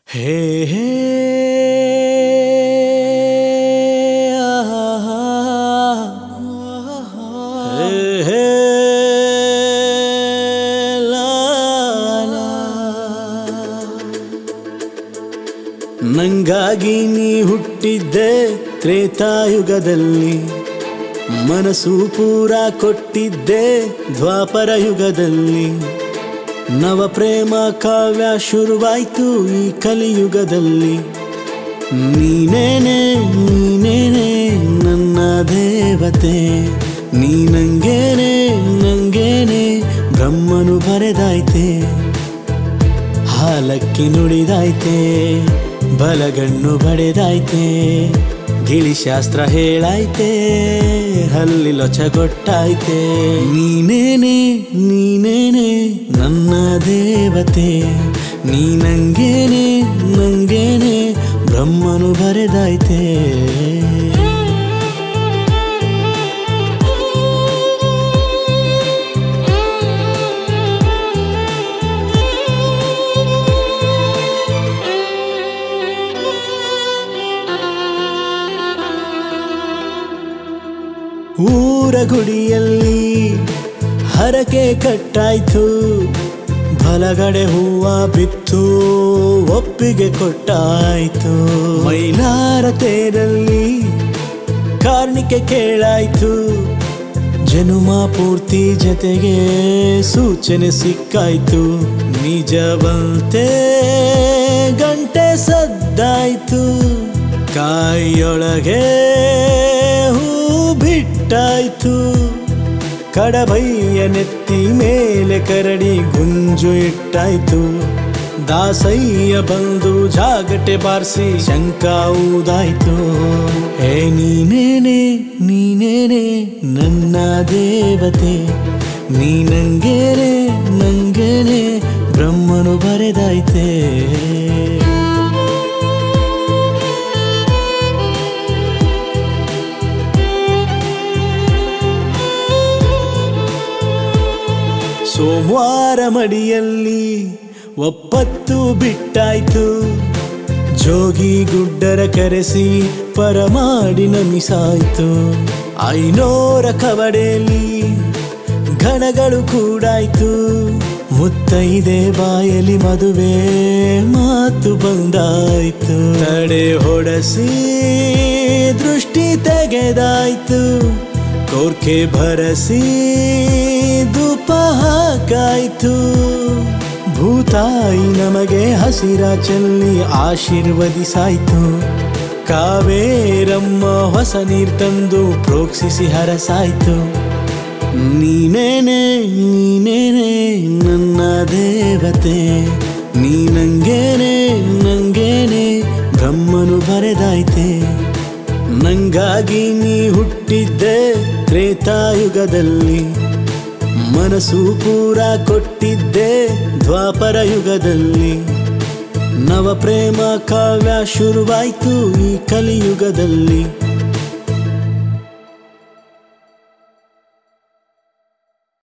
ಹೇ ಹೇ ಆಹಾ. ಹೇ ಹೇ ಲಾ ಲಾ. ನಂಗಾಗಿ ನೀ ಹುಟ್ಟಿದ್ದೆ ತ್ರೇತಾಯುಗದಲ್ಲಿ ಮನಸ್ಸು ಪೂರ ಕೊಟ್ಟಿದ್ದೆ ದ್ವಾಪರ ಯುಗದಲ್ಲಿ ನವ ಪ್ರೇಮ ಕಾವ್ಯ ಶುರುವಾಯ್ತು ಈ ಕಲಿಯುಗದಲ್ಲಿ ನೀನೇನೆ ನೀನೇನೆ ನನ್ನ ದೇವತೆ ನೀ ನಂಗೇನೆ ನಂಗೇನೆ ಬ್ರಹ್ಮನು ಬರೆದಾಯ್ತೆ ಹಾಲಕ್ಕಿ ನುಡಿದಾಯ್ತೆ ಬಲಗಣ್ಣು ಬಡೆದಾಯ್ತೆ ಗಿಳಿಶಾಸ್ತ್ರ ಹೇಳಾಯ್ತೆ ಹಲ್ಲಿ ಲೊಚಗೊಟ್ಟಾಯ್ತೆ ನೀನೇನೆ ನೀನೇನೆ ನನ್ನ ದೇವತೆ ನೀ ನಂಗೇನೆ ನಂಗೇನೆ ಬ್ರಹ್ಮನು ಬರೆದಾಯ್ತೆ ಊರ ಗುಡಿಯಲ್ಲಿ ಹರಕೆ ಕಟ್ಟಾಯ್ತು ಬಲಗಡೆ ಹೂವ ಬಿತ್ತು ಒಪ್ಪಿಗೆ ಕೊಟ್ಟಾಯ್ತು ಮೈಲಾರ ತೇರಲ್ಲಿ ಕಾರ್ಣಿಕೆ ಕೇಳಾಯ್ತು ಜನುಮ ಪೂರ್ತಿ ಜೊತೆಗೆ ಸೂಚನೆ ಸಿಕ್ಕಾಯ್ತು ನಿಜವಂತೆ ಗಂಟೆ ಸದ್ದಾಯ್ತು ಕಾಯಿಯೊಳಗೆ ಹೂ ಬಿಟ್ಟಾಯ್ತು ಕಡಬಯ್ಯ ನೆತ್ತಿ ಮೇಲೆ ಕರಡಿ ಗುಂಜು ಇಟ್ಟಾಯ್ತು ದಾಸಯ್ಯ ಬಂದು ಜಾಗಟೆ ಬಾರಿಸಿ ಶಂಕ ಊದಾಯ್ತು ಏ ನೀನೇನೆ ನೀನೇನೆ ನನ್ನ ದೇವತೆ ನೀ ನಂಗೇನೆ ನಂಗೇನೆ ಬ್ರಹ್ಮನು ಬರೆದಾಯ್ತೆ ಸೋಮವಾರ ಮಡಿಯಲ್ಲಿ ಒಪ್ಪತ್ತು ಬಿಟ್ಟಾಯ್ತು ಜೋಗಿ ಗುಡ್ಡರ ಕರೆಸಿ ಪರಮಾಡಿ ನಮಿಸಾಯ್ತು ಐನೋರ ಕವಡೆಯಲ್ಲಿ ಗಣಗಳು ಕೂಡಾಯ್ತು ಮುತ್ತೈದೆ ಬಾಯಲಿ ಮದುವೆ ಮಾತು ಬಂದಾಯ್ತು ತಡೆ ಹೊಡಸಿ ದೃಷ್ಟಿ ತೆಗೆದಾಯ್ತು ಕೋರ್ಕೆ ಭರಸಿ ಧೂಪ ಹಾಕಾಯ್ತು ಭೂತಾಯಿ ನಮಗೆ ಹಸಿರ ಚೆಲ್ಲಿ ಆಶೀರ್ವದಿಸಾಯ್ತು ಕಾವೇರಮ್ಮ ಹೊಸ ನೀರ್ ತಂದು ಪ್ರೋಕ್ಷಿಸಿ ಹರಸಾಯ್ತು ನೀನೇನೆ ನೀನೇನೆ ನನ್ನ ದೇವತೆ ನೀ ನಂಗೇನೆ ನಂಗೇನೆ ಬ್ರಹ್ಮನು ಬರೆದಾಯ್ತೆ ನಂಗಾಗಿ ನೀ ಹುಟ್ಟಿದ್ದೆ ತ್ರೇತಾಯುಗದಲ್ಲಿ ಮನಸ್ಸು ಪೂರ ಕೊಟ್ಟಿದ್ದೆ ದ್ವಾಪರ ಯುಗದಲ್ಲಿ ನವ ಪ್ರೇಮ ಕಾವ್ಯ ಶುರುವಾಯ್ತು ಈ ಕಲಿಯುಗದಲ್ಲಿ